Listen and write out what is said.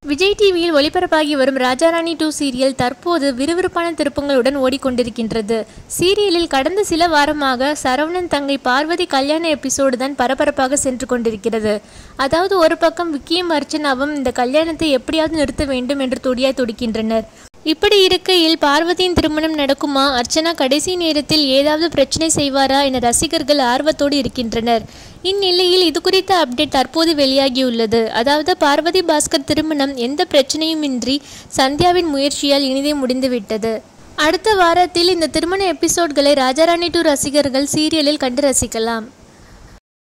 விஜய் டிவியில் ஒளிபரப்பாகி வரும் ராஜாராணி two serial தற்போது விறுவிறுப்பான திருப்பங்களுடன் ஓடிக்கொண்டிருக்கின்றது சீரியலில் கடந்த சில வாரமாக சரவணன் தங்கை பார்வதி கல்யாண எபிசோடு தான் பரபரப்பாக சென்று கொண்டிருக்கிறது அதாவது ஒரு பக்கம் விக்கியும் அர்ச்சனாவும் இந்த கல்யாணத்தை எப்படியாவது நிறுத்த வேண்டும் என்று துடியாய் துடிக்கின்றனர் இப்படி இருக்கையில் பார்வதியின் திருமணம் நடக்குமா அர்ச்சனா கடைசி நேரத்தில் ஏதாவது பிரச்சனை செய்வாரா என ரசிகர்கள் ஆர்வத்தோடு இருக்கின்றனர் இந்நிலையில் இது குறித்த அப்டேட் தற்போது வெளியாகியுள்ளது அதாவது பார்வதி பாஸ்கர் திருமணம் எந்த பிரச்சனையுமின்றி சந்தியாவின் முயற்சியால் இனிதே முடிந்துவிட்டது அடுத்த வாரத்தில் இந்த திருமண எபிசோட்களை ராஜாராணி டூ ரசிகர்கள் சீரியலில் கண்டு ரசிக்கலாம்